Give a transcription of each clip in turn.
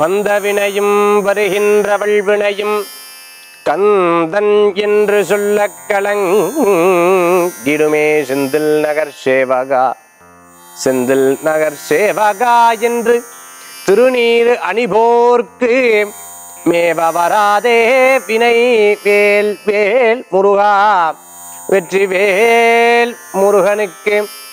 வந்த வினையும் வருகின்றவள் வினையும் கந்தன் என்று சொல்ல கலங்கிடுமே செந்தில் நகர் சேவகா செந்தில் நகர் சேவகா என்று திருநீர் அணிபோர்க்கு மேவ வராதே வினை வேல் வேல் முருகா வெற்றி வேல் முருகனுக்கு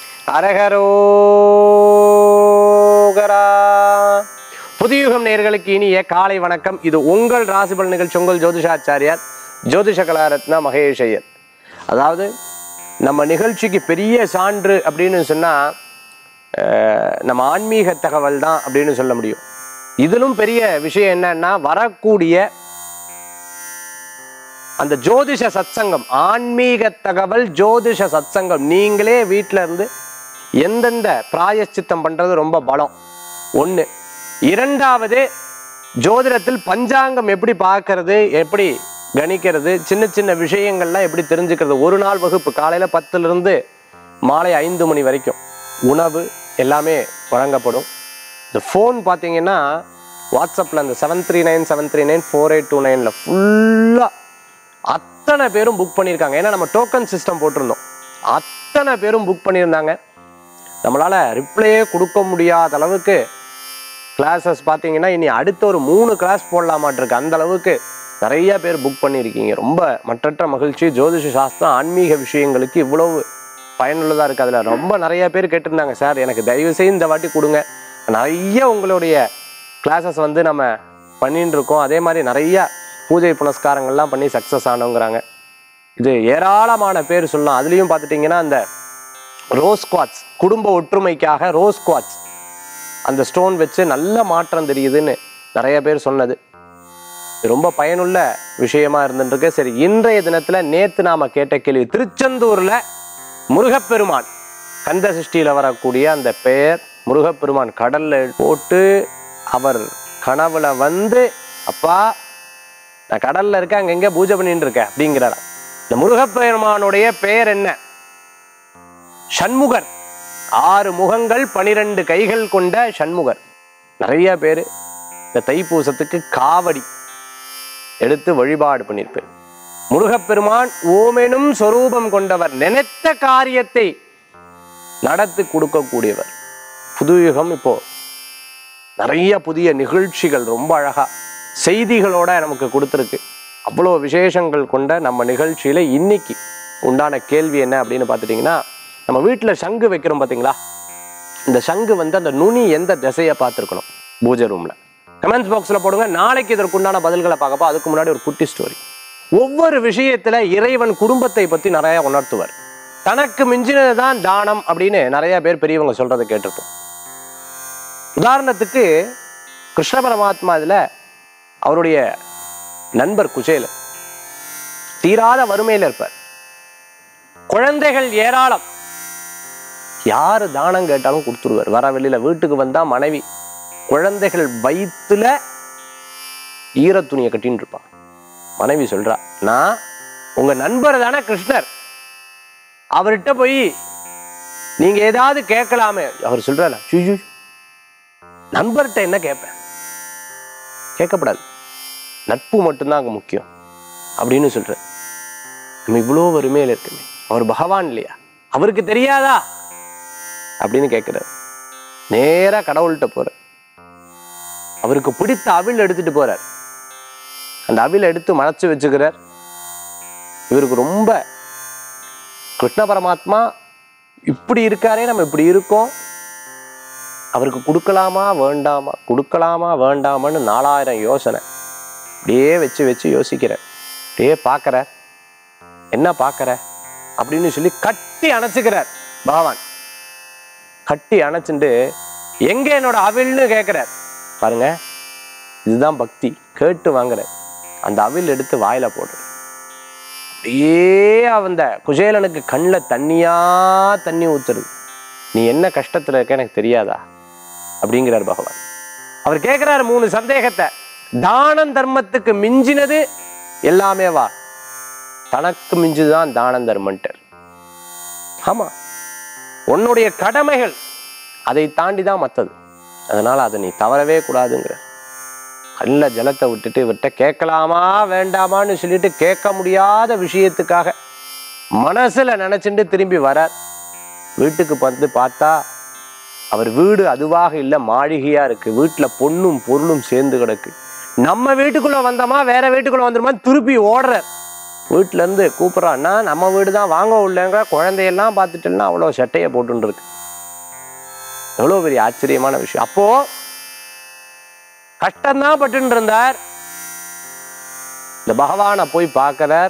அரகரோகரா புதியுகம் நேர்களுக்கு இனிய காலை வணக்கம் இது உங்கள் ராசிபல் நிகழ்ச்சி உங்கள் ஜோதிஷாச்சாரியார் ஜோதிஷ கலாரத்னா மகேஷ் ஐயர் அதாவது நம்ம நிகழ்ச்சிக்கு பெரிய சான்று அப்படின்னு சொன்னால் நம்ம ஆன்மீக தகவல் தான் அப்படின்னு சொல்ல முடியும் இதிலும் பெரிய விஷயம் என்னன்னா வரக்கூடிய அந்த ஜோதிஷ சத்சங்கம் ஆன்மீக தகவல் ஜோதிஷ சத்சங்கம் நீங்களே வீட்டில் இருந்து எந்தெந்த பிராயச்சித்தம் பண்றது ரொம்ப பலம் ஒன்று இரண்டாவது ஜோதிடத்தில் பஞ்சாங்கம் எப்படி பார்க்கறது எப்படி கணிக்கிறது சின்ன சின்ன விஷயங்கள்லாம் எப்படி தெரிஞ்சுக்கிறது ஒரு நாள் வகுப்பு காலையில் பத்துலேருந்து மாலை ஐந்து மணி வரைக்கும் உணவு எல்லாமே வழங்கப்படும் இந்த ஃபோன் பார்த்தீங்கன்னா வாட்ஸ்அப்பில் அந்த seven three nine seven three nine four eight two நைனில் ஃபுல்லாக அத்தனை பேரும் புக் பண்ணியிருக்காங்க ஏன்னா நம்ம டோக்கன் சிஸ்டம் போட்டிருந்தோம் அத்தனை பேரும் புக் பண்ணியிருந்தாங்க நம்மளால் ரிப்ளையே கொடுக்க முடியாத அளவுக்கு கிளாஸஸ் பார்த்தீங்கன்னா இனி அடுத்த ஒரு மூணு கிளாஸ் போடலாமாட்டிருக்கு அந்த அளவுக்கு நிறைய பேர் புக் பண்ணியிருக்கீங்க ரொம்ப மற்றற்ற மகிழ்ச்சி ஜோதிஷ சாஸ்திரம் ஆன்மீக விஷயங்களுக்கு இவ்வளவு பயனுள்ளதாக இருக்குது அதில் ரொம்ப நிறைய பேர் கேட்டிருந்தாங்க சார் எனக்கு தயவு செய்து இந்த வாட்டி கொடுங்க நிறைய உங்களுடைய கிளாஸஸ் வந்து நம்ம பண்ணிட்டு இருக்கோம் அதே மாதிரி நிறைய பூஜை புனஸ்காரங்கள்லாம் பண்ணி சக்ஸஸ் ஆனவங்கிறாங்க இது ஏராளமான பேர் சொல்லலாம் அதுலேயும் பார்த்துட்டிங்கன்னா அந்த ரோஸ் குவாட்ஸ் குடும்ப ஒற்றுமைக்காக ரோஸ் குவாட்ஸ் அந்த ஸ்டோன் வச்சு நல்ல மாற்றம் தெரியுதுன்னு நிறைய பேர் சொன்னது இது ரொம்ப பயனுள்ள விஷயமா இருந்துருக்கு சரி இன்றைய தினத்துல நேத்து நாம கேட்ட கேள்வி திருச்செந்தூர்ல முருகப்பெருமான் கந்த சிருஷ்டியில வரக்கூடிய அந்த பெயர் முருகப்பெருமான் கடல்ல போட்டு அவர் கனவுல வந்து அப்பா நான் கடல்ல இருக்கேன் அங்க எங்க பூஜை பண்ணிட்டு இருக்கேன் அப்படிங்கிறாராம் இந்த முருகப்பெருமானுடைய பெயர் என்ன சண்முகர் ஆறு முகங்கள் பனிரெண்டு கைகள் கொண்ட சண்முகர் நிறைய பேர் இந்த தைப்பூசத்துக்கு காவடி எடுத்து வழிபாடு பண்ணியிருப்பேன் முருகப்பெருமான் ஓமெனும் சொரூபம் கொண்டவர் நினைத்த காரியத்தை நடத்தி கொடுக்கக்கூடியவர் புது யுகம் இப்போ நிறைய புதிய நிகழ்ச்சிகள் ரொம்ப அழகா செய்திகளோட நமக்கு கொடுத்துருக்கு அவ்வளோ விசேஷங்கள் கொண்ட நம்ம நிகழ்ச்சியில இன்னைக்கு உண்டான கேள்வி என்ன அப்படின்னு பார்த்துட்டிங்கன்னா நம்ம வீட்டில் சங்கு வைக்கிறோம் பார்த்தீங்களா இந்த சங்கு வந்து அந்த நுனி எந்த திசையை பார்த்துருக்கணும் பூஜை ரூமில் கமெண்ட்ஸ் பாக்ஸில் போடுங்க நாளைக்கு இதற்குண்டான பதில்களை பார்க்கப்போ அதுக்கு முன்னாடி ஒரு குட்டி ஸ்டோரி ஒவ்வொரு விஷயத்தில் இறைவன் குடும்பத்தை பற்றி நிறைய உணர்த்துவார் தனக்கு மிஞ்சினது தான் தானம் அப்படின்னு நிறைய பேர் பெரியவங்க சொல்றதை கேட்டிருப்போம் உதாரணத்துக்கு கிருஷ்ண பரமாத்மா இதில் அவருடைய நண்பர் குசேலன் தீராத வறுமையில் இருப்பார் குழந்தைகள் ஏராளம் யாரு தானம் கேட்டாலும் கொடுத்துருவார் வர வெளியில வீட்டுக்கு வந்தா மனைவி குழந்தைகள் வயிற்றுல ஈர துணியை கட்டின்னு இருப்பான் மனைவி சொல்றா நான் உங்க நண்பர் தானே கிருஷ்ணர் அவர்கிட்ட போய் நீங்க ஏதாவது கேட்கலாமே அவர் சொல்றாரு சுஜு நண்பர்கிட்ட என்ன கேட்பேன் கேட்கப்படாது நட்பு மட்டும்தான் அங்க முக்கியம் அப்படின்னு சொல்ற நம்ம இவ்வளோ வறுமையில் இருக்குமே அவர் பகவான் இல்லையா அவருக்கு தெரியாதா அப்படின்னு கேட்கிறார் நேரா கடவுள்கிட்ட போறார் அவருக்கு பிடித்த அவில் எடுத்துட்டு போறார் அந்த அவில் எடுத்து மறைச்சு வச்சுக்கிறார் இவருக்கு ரொம்ப கிருஷ்ண பரமாத்மா இப்படி இருக்காரே நம்ம இப்படி இருக்கோம் அவருக்கு கொடுக்கலாமா வேண்டாமா கொடுக்கலாமா வேண்டாமான்னு நாலாயிரம் யோசனை அப்படியே வச்சு வச்சு யோசிக்கிறார் அப்படியே பார்க்கறார் என்ன பார்க்கற அப்படின்னு சொல்லி கட்டி அணைச்சுக்கிறார் பகவான் கட்டி அணைச்சுண்டு எங்க என்னோட அவில்னு கேட்கிறார் பாருங்க இதுதான் பக்தி கேட்டு வாங்குற அந்த அவில் எடுத்து வாயில போடுற அப்படியே அந்த குஜேலனுக்கு கண்ணில் தண்ணியா தண்ணி ஊத்துறது நீ என்ன கஷ்டத்துல இருக்க எனக்கு தெரியாதா அப்படிங்கிறார் பகவான் அவர் கேட்கிறார் மூணு சந்தேகத்தை தானம் தர்மத்துக்கு மிஞ்சினது எல்லாமே வா தனக்கு மிஞ்சுதான் தானம் தர்மன்ட்டர் ஆமா உன்னுடைய கடமைகள் அதை தாண்டி தான் மற்றது அதனால அதை நீ தவறவே கூடாதுங்கிற கண்ணில் ஜலத்தை விட்டுட்டு இவர்கிட்ட கேட்கலாமா வேண்டாமான்னு சொல்லிட்டு கேட்க முடியாத விஷயத்துக்காக மனசுல நினைச்சுட்டு திரும்பி வரார் வீட்டுக்கு வந்து பார்த்தா அவர் வீடு அதுவாக இல்லை மாளிகையா இருக்கு வீட்டுல பொண்ணும் பொருளும் சேர்ந்து கிடக்கு நம்ம வீட்டுக்குள்ள வந்தோமா வேற வீட்டுக்குள்ள வந்துருமா திருப்பி ஓடுறார் வீட்டுல இருந்து கூப்பிட்றான்னா நம்ம வீடு தான் வாங்க உள்ளங்க குழந்தையெல்லாம் பார்த்துட்டேன்னா அவ்வளோ சட்டையை போட்டுன்னு இருக்கு எவ்வளோ பெரிய ஆச்சரியமான விஷயம் அப்போ கஷ்டம்தான் பட்டுன்னு இருந்தார் இந்த பகவானை போய் பார்க்கறார்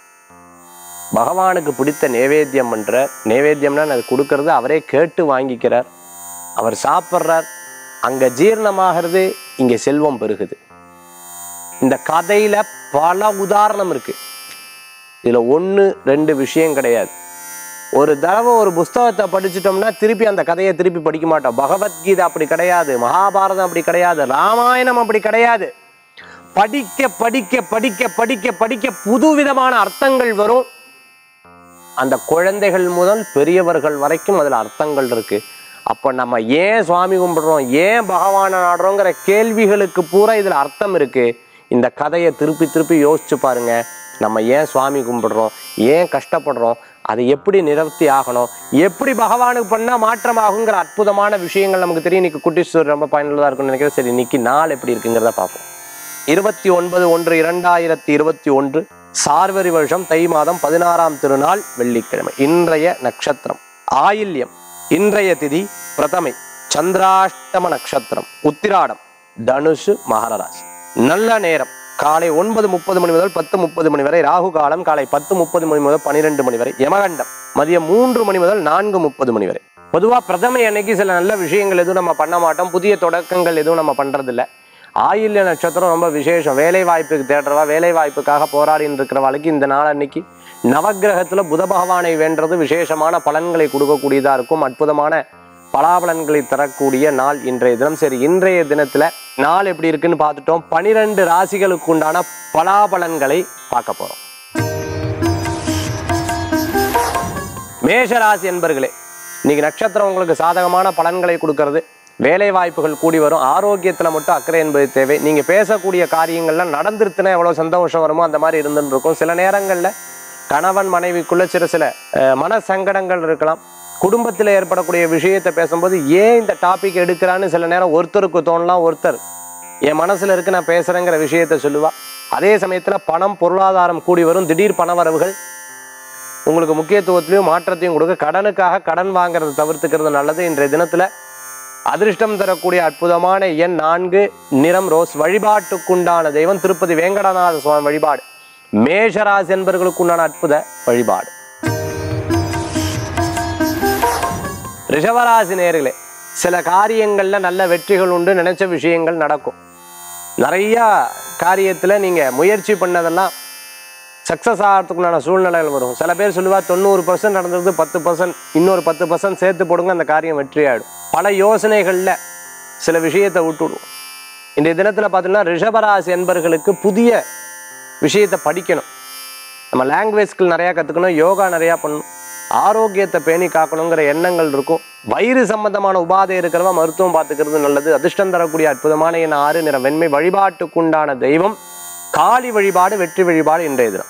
பகவானுக்கு பிடித்த நேவேத்தியம் பண்றார் நேவேத்தியம்னா அது கொடுக்கறது அவரே கேட்டு வாங்கிக்கிறார் அவர் சாப்பிட்றார் அங்க ஜீரணமாகிறது இங்க செல்வம் பெருகுது இந்த கதையில பல உதாரணம் இருக்கு இதுல ஒண்ணு ரெண்டு விஷயம் கிடையாது ஒரு தடவை ஒரு புஸ்தகத்தை படிச்சிட்டோம்னா திருப்பி அந்த கதையை திருப்பி படிக்க மாட்டோம் பகவத்கீதை அப்படி கிடையாது மகாபாரதம் அப்படி கிடையாது ராமாயணம் அப்படி கிடையாது படிக்க படிக்க படிக்க படிக்க படிக்க புதுவிதமான அர்த்தங்கள் வரும் அந்த குழந்தைகள் முதல் பெரியவர்கள் வரைக்கும் அதுல அர்த்தங்கள் இருக்கு அப்ப நம்ம ஏன் சுவாமி கும்பிடுறோம் ஏன் பகவானை நாடுறோங்கிற கேள்விகளுக்கு பூரா இதுல அர்த்தம் இருக்கு இந்த கதையை திருப்பி திருப்பி யோசிச்சு பாருங்க நம்ம ஏன் சுவாமி கும்பிடுறோம் ஏன் கஷ்டப்படுறோம் அதை எப்படி நிவர்த்தி ஆகணும் எப்படி பகவானுக்கு பண்ணா மாற்றம் ஆகுங்கிற அற்புதமான விஷயங்கள் நமக்கு தெரியும் இன்னைக்கு குட்டிஸ்வர் ரொம்ப பயனுள்ளதா இருக்கும்னு நினைக்கிறேன் சரி இன்னைக்கு நாள் எப்படி இருக்குங்கிறத பார்ப்போம் இருபத்தி ஒன்பது ஒன்று இரண்டாயிரத்தி இருபத்தி ஒன்று சார்வரி வருஷம் தை மாதம் பதினாறாம் திருநாள் வெள்ளிக்கிழமை இன்றைய நட்சத்திரம் ஆயில்யம் இன்றைய திதி பிரதமை சந்திராஷ்டம நட்சத்திரம் உத்திராடம் தனுசு மகர ராசி நல்ல நேரம் காலை ஒன்பது முப்பது மணி முதல் பத்து முப்பது மணி வரை ராகு காலம் காலை பத்து முப்பது மணி முதல் பன்னிரெண்டு மணி வரை யமகண்டம் மதியம் மூன்று மணி முதல் நான்கு முப்பது மணி வரை பொதுவா பிரதமை அன்னைக்கு சில நல்ல விஷயங்கள் எதுவும் நம்ம பண்ண மாட்டோம் புதிய தொடக்கங்கள் எதுவும் நம்ம பண்றதில்ல ஆயில்ய நட்சத்திரம் ரொம்ப விசேஷம் வேலை வாய்ப்புக்கு தேடுறவா வேலை வாய்ப்புக்காக போராடின்னு இருக்கிறவாளுக்கு இந்த நாள் அன்னைக்கு நவக்கிரகத்துல புத பகவானை வேண்டது விசேஷமான பலன்களை கொடுக்கக்கூடியதா இருக்கும் அற்புதமான பலாபலன்களை தரக்கூடிய நாள் இன்றைய தினம் சரி இன்றைய தினத்துல நாள் எப்படி இருக்குன்னு பார்த்துட்டோம் பனிரெண்டு ராசிகளுக்கு உண்டான பலாபலன்களை பார்க்க போறோம் மேஷராசி என்பர்களே இன்னைக்கு நட்சத்திரம் உங்களுக்கு சாதகமான பலன்களை கொடுக்கறது வேலை வாய்ப்புகள் கூடி வரும் ஆரோக்கியத்துல மட்டும் அக்கறை என்பது தேவை நீங்க பேசக்கூடிய காரியங்கள்லாம் நடந்துருத்துனா எவ்வளவு சந்தோஷம் வருமோ அந்த மாதிரி இருந்துன்னு இருக்கும் சில நேரங்கள்ல கணவன் மனைவிக்குள்ள சில சில அஹ், மன சங்கடங்கள் இருக்கலாம் குடும்பத்தில் ஏற்படக்கூடிய விஷயத்தை பேசும்போது ஏன் இந்த டாபிக் எடுக்கிறான்னு சில நேரம் ஒருத்தருக்கு தோணலாம் ஒருத்தர் என் மனசுல இருக்கு நான் பேசுறேங்கிற விஷயத்த சொல்லுவா அதே சமயத்துல பணம் பொருளாதாரம் கூடி வரும் திடீர் பணவரவுகள் உங்களுக்கு முக்கியத்துவத்திலையும் மாற்றத்தையும் கொடுக்க கடனுக்காக கடன் வாங்குறதை தவிர்த்துக்கிறது நல்லது இன்றைய தினத்துல அதிர்ஷ்டம் தரக்கூடிய அற்புதமான எண் நான்கு நிறம் ரோஸ் வழிபாட்டுக்குண்டான தெய்வம் திருப்பதி வேங்கடநாத சுவாமி வழிபாடு மேஷராசி என்பவர்களுக்குண்டான அற்புத வழிபாடு ரிஷபராசி நேர்களே சில காரியங்கள்ல நல்ல வெற்றிகள் உண்டு நினைச்ச விஷயங்கள் நடக்கும் நிறைய காரியத்துல நீங்க முயற்சி பண்ணதெல்லாம் சக்ஸஸ் ஆகிறதுக்குண்டான சூழ்நிலைகள் வரும் சில பேர் சொல்லுவா தொண்ணூறு பர்சன்ட் நடந்தது பத்து பர்சன்ட் இன்னொரு பத்து பர்சன்ட் சேர்த்து போடுங்க அந்த காரியம் வெற்றி ஆயிடும் பல யோசனைகளில் சில விஷயத்தை விட்டுடுவோம் இன்றைய தினத்தில் பார்த்தீங்கன்னா ரிஷபராசி என்பர்களுக்கு புதிய விஷயத்தை படிக்கணும் நம்ம லாங்குவேஜ் ஸ்கில் நிறையா கற்றுக்கணும் யோகா நிறையா பண்ணணும் ஆரோக்கியத்தை பேணி காக்கணுங்கிற எண்ணங்கள் இருக்கும் வயிறு சம்பந்தமான உபாதை இருக்கிறவ மருத்துவம் பார்த்துக்கிறது நல்லது அதிர்ஷ்டம் தரக்கூடிய அற்புதமான என் ஆறு நிற வெண்மை வழிபாட்டுக்குண்டான தெய்வம் காளி வழிபாடு வெற்றி வழிபாடு இன்றைய தினம்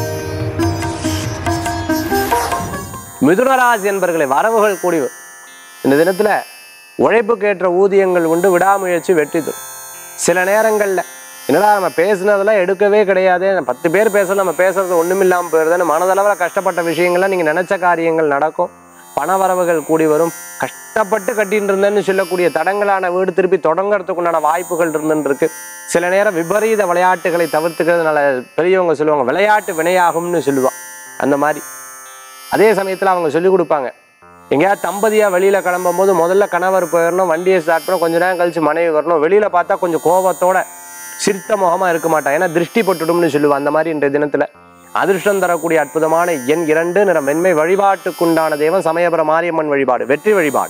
மிதுனராசி என்பர்களை வரவுகள் கூடி வரும். இந்த தினத்துல உழைப்புக்கேற்ற ஊதியங்கள் உண்டு விடாமுயற்சி வெற்றி தரும் சில நேரங்கள்ல என்னடா நம்ம பேசுனதெல்லாம் எடுக்கவே கிடையாது பத்து பேர் பேச நம்ம பேசுறது ஒண்ணுமில்லாம போயிருதுன்னு மனதளவில் கஷ்டப்பட்ட விஷயங்கள்லாம் நீங்க நினைச்ச காரியங்கள் நடக்கும் பணவரவுகள் கூடி வரும் கஷ்டப்பட்டு கட்டிட்டு இருந்தேன்னு சொல்லக்கூடிய தடங்களான வீடு திருப்பி தொடங்கறதுக்கு உண்டான வாய்ப்புகள் இருந்துன்னு இருக்கு சில நேரம் விபரீத விளையாட்டுகளை தவிர்த்துக்கிறதுனால பெரியவங்க சொல்லுவாங்க விளையாட்டு வினையாகும்னு சொல்லுவா அந்த மாதிரி அதே சமயத்தில் அவங்க சொல்லி கொடுப்பாங்க எங்கேயாவது தம்பதியாக வெளியில் கிளம்பும் போது முதல்ல கணவர் போயிடணும் வண்டியை ஸ்டார்ட் பண்ணணும் கொஞ்ச நேரம் கழிச்சு மனைவி வரணும் வெளியில் பார்த்தா கொஞ்சம் கோபத்தோட சிரித்த முகமாக இருக்க மாட்டான் ஏன்னா திருஷ்டி பட்டுடும்னு சொல்லுவான் அந்த மாதிரி இன்றைய தினத்தில் அதிர்ஷ்டம் தரக்கூடிய அற்புதமான எண் இரண்டு நிற மென்மை வழிபாட்டுக்குண்டான தெய்வம் சமயபுர மாரியம்மன் வழிபாடு வெற்றி வழிபாடு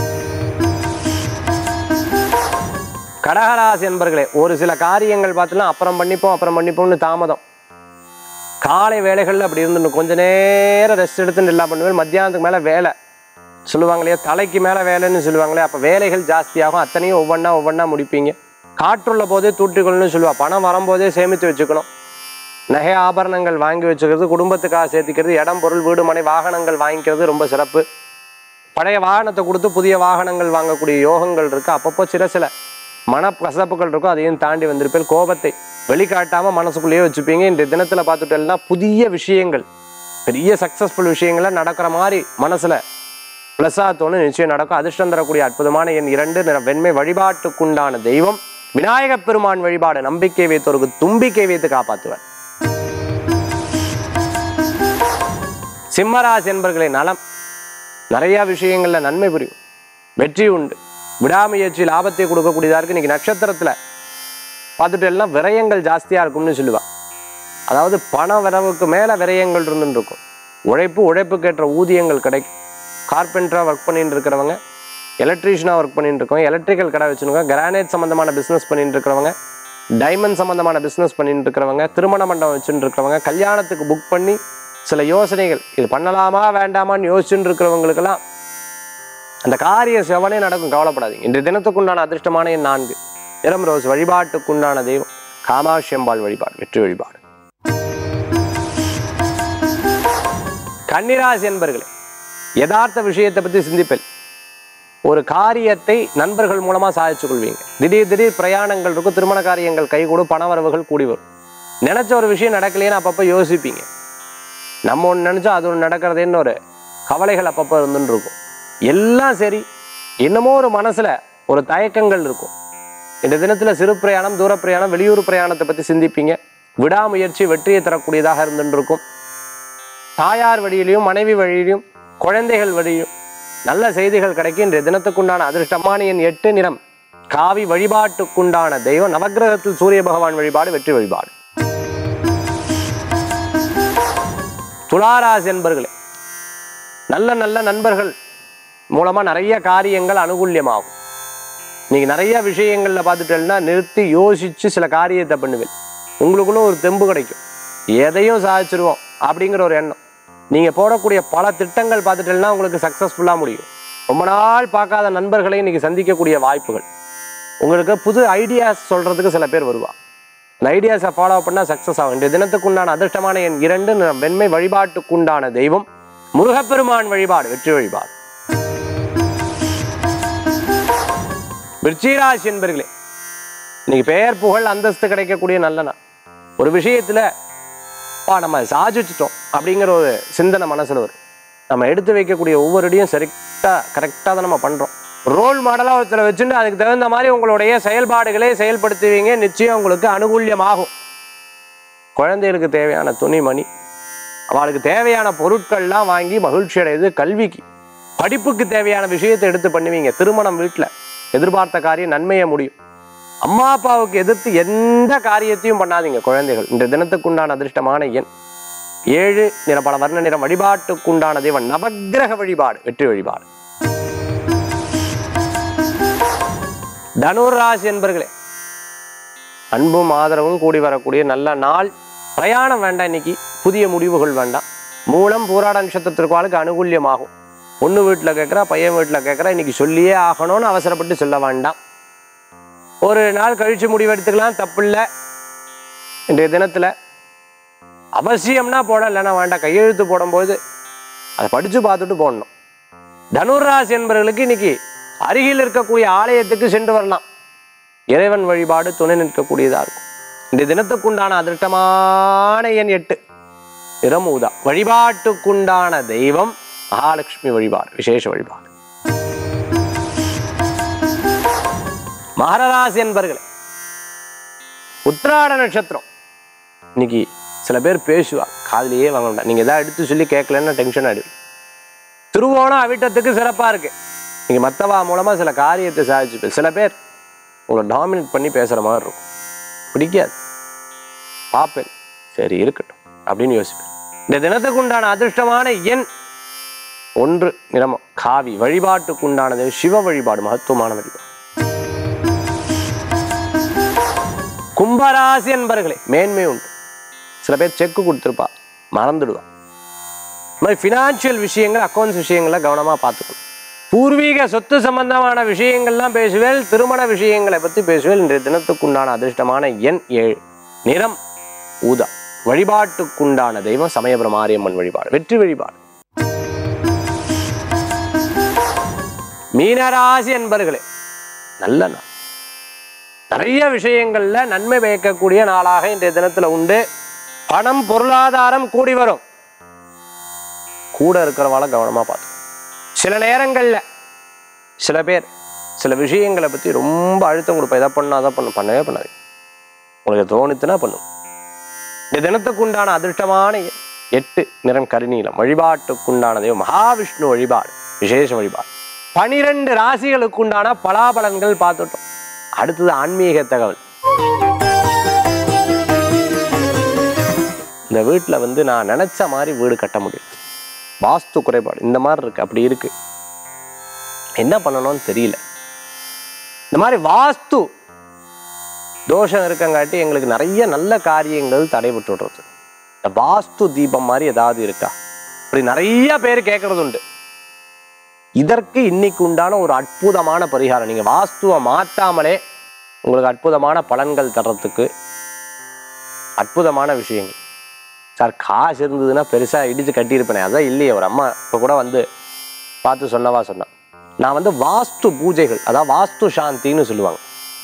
கடகராசி என்பர்களே ஒரு சில காரியங்கள் பார்த்தீங்கன்னா அப்புறம் பண்ணிப்போம் அப்புறம் பண்ணிப்போம்னு தாமதம் காலை வேலைகளில் அப்படி இருந்துட்டு கொஞ்ச நேரம் ரெஸ்ட் எடுத்துட்டு எல்லாம் பண்ணுவேன் மத்தியானத்துக்கு மேலே வேலை சொல்லுவாங்க இல்லையா தலைக்கு மேலே வேலைன்னு சொல்லுவாங்களே அப்போ வேலைகள் ஜாஸ்தியாகும் அத்தனையும் ஒவ்வொன்றா ஒவ்வொன்றா முடிப்பீங்க காற்றுள்ள போதே தூற்றிக்கொள்ளணும்னு சொல்லுவா பணம் வரும்போதே சேமித்து வச்சுக்கணும் நகை ஆபரணங்கள் வாங்கி வச்சுக்கிறது குடும்பத்துக்காக சேர்த்திக்கிறது இடம் பொருள் வீடு மனை வாகனங்கள் வாங்கிக்கிறது ரொம்ப சிறப்பு பழைய வாகனத்தை கொடுத்து புதிய வாகனங்கள் வாங்கக்கூடிய யோகங்கள் இருக்கு அப்பப்போ சில சில மன கசப்புகள் இருக்கும் அதையும் தாண்டி வந்திருப்பேன் கோபத்தை வெளிக்காட்டாம மனசுக்குள்ளேயே வச்சுப்பீங்க இந்த தினத்துல பார்த்துட்டேன்னா புதிய விஷயங்கள் பெரிய சக்சஸ்ஃபுல் விஷயங்கள்லாம் நடக்கிற மாதிரி மனசுல பிளஸ்ஸா தோணும் நிச்சயம் நடக்கும் அதிர்ஷ்டம் தரக்கூடிய அற்புதமான என் இரண்டு நிற வெண்மை வழிபாட்டுக்குண்டான தெய்வம் விநாயகப் பெருமான் வழிபாடு நம்பிக்கை வைத்தோருக்கு தும்பிக்கை வைத்து காப்பாற்றுவார் சிம்மராசி என்பர்களை நலம் நிறைய விஷயங்கள்ல நன்மை புரியும் வெற்றி உண்டு விடாமுயற்சி லாபத்தை கொடுக்கக்கூடியதா இருக்கு இன்னைக்கு நட்சத்திரத்துல பார்த்துட்டு எல்லாம் விரயங்கள் ஜாஸ்தியா இருக்கும்னு சொல்லுவா அதாவது பண வரவுக்கு மேல விரயங்கள் இருந்துட்டு இருக்கும் உழைப்பு உழைப்புக்கேற்ற ஊதியங்கள் கிடைக்கும் கார்பெண்டரா ஒர்க் பண்ணிட்டு இருக்கிறவங்க எலக்ட்ரீஷியனாக ஒர்க் பண்ணிட்டு இருக்கவங்க எலக்ட்ரிக்கல் கடை வச்சுருக்கோங்க கிரானைட் சம்மந்தமான பிஸ்னஸ் பண்ணிட்டு இருக்கிறவங்க டைமண்ட் சம்மந்தமான பிஸ்னஸ் பண்ணிட்டு இருக்கிறவங்க திருமண மண்டபம் வச்சுட்டு இருக்கிறவங்க கல்யாணத்துக்கு புக் பண்ணி சில யோசனைகள் இது பண்ணலாமா வேண்டாமான்னு யோசிச்சுட்டு இருக்கிறவங்களுக்கெல்லாம் அந்த காரிய செவனே நடக்கும் கவலைப்படாதீங்க இன்றைய தினத்துக்குண்டான அதிர்ஷ்டமான எண் நான்கு நிறம் ரோஸ் வழிபாட்டுக்குண்டான தெய்வம் காமாட்சி அம்பாள் வழிபாடு வெற்றி வழிபாடு கன்னிராசி என்பர்களே யதார்த்த விஷயத்தை பற்றி சிந்திப்பேன் ஒரு காரியத்தை நண்பர்கள் மூலமா சாதிச்சு கொள்வீங்க திடீர் திடீர் பிரயாணங்கள் இருக்கும் திருமண காரியங்கள் கைகூடும் பண வரவுகள் கூடி வரும் நினைச்ச ஒரு விஷயம் நடக்கலையேன்னு அப்பப்போ யோசிப்பீங்க நம்ம ஒன்று நினைச்சா அது ஒன்று நடக்கிறதேன்னு ஒரு கவலைகள் அப்பப்போ இருந்துன்னு இருக்கும் எல்லாம் சரி என்னமோ ஒரு மனசுல ஒரு தயக்கங்கள் இருக்கும் இந்த தினத்துல சிறு பிரயாணம் தூர பிரயாணம் வெளியூர் பிரயாணத்தை பத்தி சிந்திப்பீங்க விடாமுயற்சி வெற்றியை தரக்கூடியதாக இருந்துட்டு இருக்கும் தாயார் வழியிலையும் மனைவி வழியிலையும் குழந்தைகள் வழியும் நல்ல செய்திகள் கிடைக்கும் இன்றைய தினத்துக்குண்டான அதிர்ஷ்டமான எண் எட்டு நிறம் காவி வழிபாட்டுக்குண்டான தெய்வம் நவக்கிரகத்தில் சூரிய பகவான் வழிபாடு வெற்றி வழிபாடு துளாராசி என்பர்களே நல்ல நல்ல நண்பர்கள் மூலமா நிறைய காரியங்கள் அனுகூல்யமாகும் நீங்க நிறைய விஷயங்கள்ல பார்த்துட்டேன்னா நிறுத்தி யோசிச்சு சில காரியத்தை பண்ணுவேன் உங்களுக்குள்ள ஒரு தெம்பு கிடைக்கும் எதையும் சாதிச்சிருவோம் அப்படிங்கிற ஒரு எண்ணம் நீங்க போடக்கூடிய பல திட்டங்கள் பார்த்துட்டேன்னா உங்களுக்கு சக்சஸ்ஃபுல்லா முடியும் ரொம்ப நாள் பார்க்காத நண்பர்களை இன்னைக்கு சந்திக்கக்கூடிய வாய்ப்புகள் உங்களுக்கு புது ஐடியாஸ் சொல்றதுக்கு சில பேர் வருவா அந்த ஐடியாஸை ஃபாலோ பண்ணால் சக்ஸஸ் ஆகும் இன்றைய தினத்துக்குண்டான அதிர்ஷ்டமான என் இரண்டு நிறம் வெண்மை வழிபாட்டுக்குண்டான தெய்வம் முருகப்பெருமான் வழிபாடு வெற்றி வழிபாடு விருச்சிகராசி என்பர்களே இன்னைக்கு பெயர் புகழ் அந்தஸ்து கிடைக்கக்கூடிய நல்ல நாள் ஒரு விஷயத்துல பா நம்ம சாதிச்சிட்டோம் அப்படிங்கிற ஒரு சிந்தனை மனசுல வரும் நம்ம எடுத்து வைக்கக்கூடிய ஒவ்வொரு அடியும் சரிக்டா கரெக்டாக தான் நம்ம பண்றோம் ரோல் மாடலாக ஒருத்தரை வச்சுட்டு அதுக்கு தகுந்த மாதிரி உங்களுடைய செயல்பாடுகளை செயல்படுத்துவீங்க நிச்சயம் உங்களுக்கு அனுகூல்யமாகும் குழந்தைகளுக்கு தேவையான துணிமணி அவளுக்கு தேவையான பொருட்கள்லாம் வாங்கி மகிழ்ச்சி அடையுது கல்விக்கு படிப்புக்கு தேவையான விஷயத்தை எடுத்து பண்ணுவீங்க திருமணம் வீட்டில் எதிர்பார்த்த காரியம் நன்மையை முடியும் அம்மா அப்பாவுக்கு எதிர்த்து எந்த காரியத்தையும் பண்ணாதீங்க குழந்தைகள் இந்த தினத்துக்குண்டான அதிர்ஷ்டமான எண் ஏழு நிற பல வர்ண நிறம் வழிபாட்டுக்குண்டான தேவன் நவக்கிரக வழிபாடு வெற்றி வழிபாடு தனுர் ராசி என்பர்களே அன்பும் ஆதரவும் கூடி வரக்கூடிய நல்ல நாள் பிரயாணம் வேண்டாம் இன்னைக்கு புதிய முடிவுகள் வேண்டாம் மூலம் பூராட நட்சத்திரத்திற்காலுக்கு அனுகூல்யமாகும் பொண்ணு வீட்டில் கேட்குறா பையன் வீட்டில் கேட்குறா இன்னைக்கு சொல்லியே ஆகணும்னு அவசரப்பட்டு சொல்ல வேண்டாம் ஒரு நாள் கழிச்சு முடிவெடுத்துக்கலாம் தப்பில்லை இன்றைய தினத்தில் அவசியம்னா போட இல்லைன்னா வேண்டாம் கையெழுத்து போடும்போது அதை படித்து பார்த்துட்டு போடணும் தனுராசி என்பவர்களுக்கு இன்னைக்கு அருகில் இருக்கக்கூடிய ஆலயத்துக்கு சென்று வரலாம் இறைவன் வழிபாடு துணை நிற்கக்கூடியதாக இருக்கும் இந்த தினத்துக்குண்டான அதிர்ஷ்டமான எண் எட்டு நிறமூதா வழிபாட்டுக்குண்டான தெய்வம் மகாலட்சுமி வழிபாடு விசேஷ வழிபாடு மகரராசி என்பர்களே உத்திராட நட்சத்திரம் இன்னைக்கு சில பேர் பேசுவா காதுலயே வாங்க வேண்டாம் நீங்க எதாவது எடுத்து சொல்லி கேட்கலன்னா டென்ஷன் ஆயிடுது திருவோணம் அவிட்டத்துக்கு சிறப்பா இருக்கு நீங்க மத்தவா மூலமா சில காரியத்தை சாதிச்சுப்பேன் சில பேர் உங்களை டாமினேட் பண்ணி பேசுற மாதிரி இருக்கும் பிடிக்காது பார்ப்பேன் சரி இருக்கட்டும் அப்படின்னு யோசிப்பேன் இந்த தினத்துக்கு உண்டான அதிர்ஷ்டமான எண் ஒன்று நிறமம் காவி வழிபாட்டுக்குண்டானது சிவ வழிபாடு மகத்துவமான வழிபாடு கும்பராசி என்பர்களே மேன்மை உண்டு சில பேர் செக்கு கொடுத்துருப்பா மறந்துடுவா இந்த மாதிரி ஃபினான்ஷியல் விஷயங்கள் அக்கௌண்ட்ஸ் விஷயங்களை கவனமாக பார்த்துக்கணும் பூர்வீக சொத்து சம்பந்தமான விஷயங்கள்லாம் பேசுவேல் திருமண விஷயங்களை பற்றி பேசுவேல் இன்றைய தினத்துக்குண்டான அதிர்ஷ்டமான எண் ஏழு நிறம் ஊதா வழிபாட்டுக்குண்டான தெய்வம் சமயபுரம் மாரியம்மன் வழிபாடு வெற்றி வழிபாடு மீனராசி என்பர்களே நல்ல நாள் நிறைய விஷயங்கள்ல நன்மை பயக்கக்கூடிய நாளாக இன்றைய தினத்துல உண்டு பணம் பொருளாதாரம் கூடி வரும் கூட இருக்கிறவால கவனமா பார்த்து சில நேரங்கள்ல சில பேர் சில விஷயங்களை பத்தி ரொம்ப அழுத்தம் கொடுப்பேன் இதை பண்ணா அதை பண்ணும் பண்ணவே பண்ணாது உங்களுக்கு தோணுச்சுன்னா பண்ணும் இந்த தினத்துக்குண்டான அதிர்ஷ்டமான எண் எட்டு நிறம் கருநீலம் வழிபாட்டுக்குண்டான தெய்வம் மகாவிஷ்ணு வழிபாடு விசேஷ வழிபாடு பனிரெண்டு ராசிகளுக்குண்டான பலாபலன்கள் பார்த்துட்டோம் அடுத்தது ஆன்மீக தகவல் இந்த வீட்டில் வந்து நான் நினைச்ச மாதிரி வீடு கட்ட முடியும் வாஸ்து குறைபாடு இந்த மாதிரி இருக்கு அப்படி இருக்கு என்ன பண்ணணும்னு தெரியல இந்த மாதிரி வாஸ்து தோஷம் இருக்கங்காட்டி எங்களுக்கு நிறைய நல்ல காரியங்கள் தடைபட்டு விடுறது இந்த வாஸ்து தீபம் மாதிரி ஏதாவது இருக்கா இப்படி நிறைய பேர் கேட்கறது உண்டு இதற்கு இன்னைக்கு உண்டான ஒரு அற்புதமான பரிகாரம் நீங்க வாஸ்துவை மாத்தாமலே உங்களுக்கு அற்புதமான பலன்கள் தர்றதுக்கு அற்புதமான விஷயங்கள் சார் காசு இருந்ததுன்னா பெருசா இடிச்சு கட்டியிருப்பேனே அதான் இல்லையே ஒரு அம்மா இப்போ கூட வந்து பார்த்து சொன்னவா சொன்னான் நான் வந்து வாஸ்து பூஜைகள் அதாவது வாஸ்து சாந்தின்னு சொல்லுவாங்க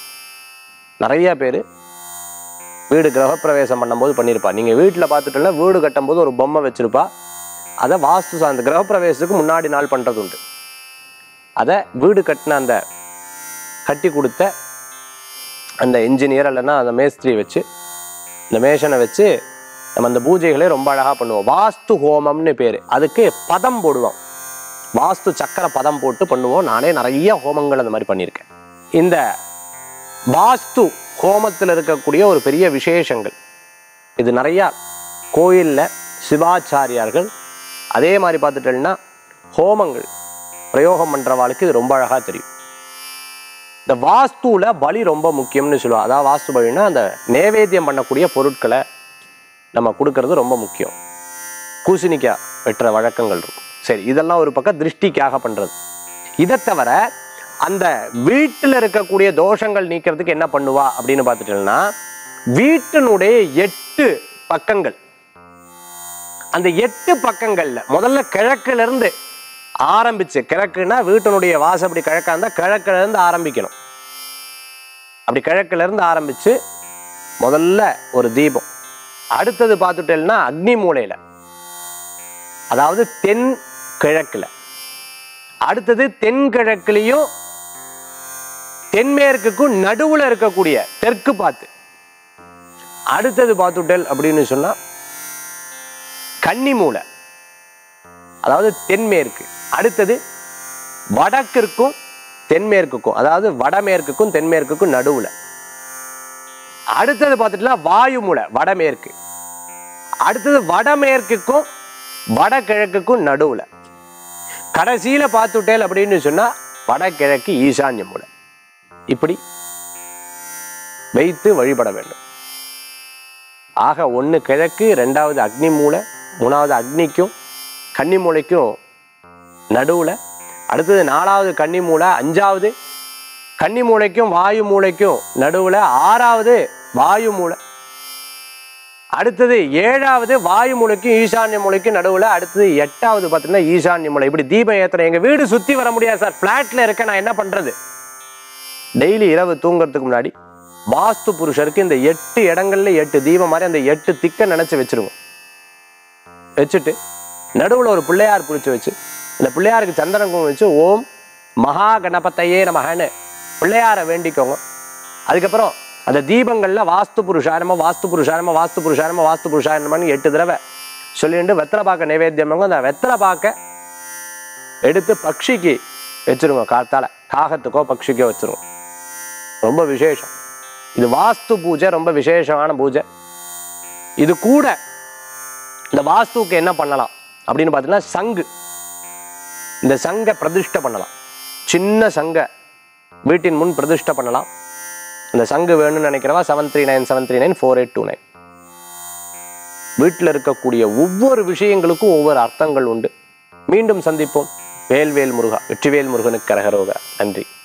நிறைய பேர் வீடு கிரகப்பிரவேசம் பண்ணும்போது பண்ணியிருப்பா நீங்கள் வீட்டில் பார்த்துட்டோம்னா வீடு கட்டும்போது ஒரு பொம்மை வச்சிருப்பா அதை வாஸ்து சார்ந்த கிரகப்பிரவேசத்துக்கு முன்னாடி நாள் பண்ணுறது உண்டு அதை வீடு கட்டின அந்த கட்டி கொடுத்த அந்த இன்ஜினியர் இல்லைன்னா அந்த மேஸ்திரி வச்சு இந்த மேஷனை வச்சு நம்ம அந்த பூஜைகளை ரொம்ப அழகாக பண்ணுவோம் வாஸ்து ஹோமம்னு பேர் அதுக்கு பதம் போடுவோம் வாஸ்து சக்கர பதம் போட்டு பண்ணுவோம் நானே நிறைய ஹோமங்கள் அந்த மாதிரி பண்ணியிருக்கேன் இந்த வாஸ்து ஹோமத்தில் இருக்கக்கூடிய ஒரு பெரிய விசேஷங்கள் இது நிறையா கோயிலில் சிவாச்சாரியார்கள் அதே மாதிரி பார்த்துட்டேன்னா ஹோமங்கள் பிரயோகம் பண்ணுறவாளுக்கு இது ரொம்ப அழகாக தெரியும் இந்த வாஸ்துவில் பலி ரொம்ப முக்கியம்னு சொல்லுவாங்க அதாவது வாஸ்து பலின்னா அந்த நேவேத்தியம் பண்ணக்கூடிய பொருட்களை நம்ம கொடுக்கறது ரொம்ப முக்கியம் பூசணிக்காய் வெட்டுற வழக்கங்கள் இருக்கும் சரி இதெல்லாம் ஒரு பக்கம் திருஷ்டிக்காக பண்ணுறது இதை தவிர அந்த வீட்டில் இருக்கக்கூடிய தோஷங்கள் நீக்கிறதுக்கு என்ன பண்ணுவா அப்படின்னு பார்த்துட்டோம்னா வீட்டினுடைய எட்டு பக்கங்கள் அந்த எட்டு பக்கங்கள்ல முதல்ல கிழக்குல இருந்து ஆரம்பிச்சு கிழக்குன்னா வீட்டினுடைய வாசப்படி கிழக்கா இருந்தா கிழக்குல இருந்து ஆரம்பிக்கணும் அப்படி கிழக்குல இருந்து ஆரம்பிச்சு முதல்ல ஒரு தீபம் அடுத்தது பார்த்துட்டேன்னா அக்னி மூலையில அதாவது தென் கிழக்குல அடுத்தது தென்கிழக்குலையும் தென்மேற்குக்கும் நடுவுல இருக்கக்கூடிய தெற்கு பார்த்து அடுத்தது பார்த்துட்டல் அப்படின்னு சொன்னா கன்னி மூலை அதாவது தென்மேற்கு அடுத்தது வடக்கிற்கும் தென்மேற்குக்கும் அதாவது வடமேற்குக்கும் தென்மேற்குக்கும் நடுவுல அடுத்தது பார்த்துட்டுனா வாயு மூலை வடமேற்கு அடுத்தது வடமேற்குக்கும் வடகிழக்குக்கும் நடுவுல கடைசியில பார்த்துட்டேல் அப்படின்னு சொன்னா வடகிழக்கு ஈசான்ய மூலை இப்படி வைத்து வழிபட வேண்டும் ஆக ஒன்று கிழக்கு ரெண்டாவது அக்னி மூலை மூணாவது அக்னிக்கும் கன்னி மூலைக்கும் நடுவில் அடுத்தது நாலாவது கன்னி மூலை அஞ்சாவது கன்னி மூலைக்கும் வாயு மூலைக்கும் நடுவில் ஆறாவது வாயு மூலை அடுத்தது ஏழாவது வாயு மூலைக்கும் ஈசான்ய மூலைக்கும் நடுவில் அடுத்தது எட்டாவது பார்த்தீங்கன்னா ஈசான்ய மூலை இப்படி தீபம் ஏற்றுறேன் எங்கள் வீடு சுற்றி வர முடியாது சார் ஃப்ளாட்டில் இருக்க நான் என்ன பண்ணுறது டெய்லி இரவு தூங்குறதுக்கு முன்னாடி வாஸ்து புருஷருக்கு இந்த எட்டு இடங்கள்ல எட்டு தீபம் மாதிரி அந்த எட்டு திக்க நினைச்சு வச்சிருங்க வச்சுட்டு நடுவுல ஒரு பிள்ளையார் குறிச்சு வச்சு இந்த பிள்ளையாருக்கு சந்திரன் குங்குமம் வச்சு ஓம் மகா கணபத்தையே நமகன்னு பிள்ளையாரை வேண்டிக்கோங்க அதுக்கப்புறம் அந்த தீபங்கள்ல வாஸ்து புருஷாரமா வாஸ்து புருஷாரமா வாஸ்து புருஷாரமா வாஸ்து புருஷாரமான்னு எட்டு தடவை சொல்லிட்டு வெத்தலை பாக்க நைவேத்தியம் பண்ணுங்க. அந்த வெத்தலை பாக்க எடுத்து பக்ஷிக்கு வச்சிருங்க காத்தால காகத்துக்கோ பக்ஷிக்கோ வச்சிருங்க ரொம்ப விசேஷம் இது வாஸ்து பூஜை ரொம்ப விசேஷமான பூஜை இது கூட இந்த வாஸ்துவுக்கு என்ன பண்ணலாம் அப்படின்னு பார்த்தீங்கன்னா சங்கு இந்த சங்கை பிரதிஷ்டை பண்ணலாம் சின்ன சங்கை வீட்டின் முன் பிரதிஷ்டை பண்ணலாம் இந்த சங்கு வேணும்னு நினைக்கிறவா seven three nine seven three nine four eight two nine வீட்டில் இருக்கக்கூடிய ஒவ்வொரு விஷயங்களுக்கும் ஒவ்வொரு அர்த்தங்கள் உண்டு மீண்டும் சந்திப்போம் வேல்வேல் முருகா வெற்றிவேல் முருகனுக்கு கரகரோகா நன்றி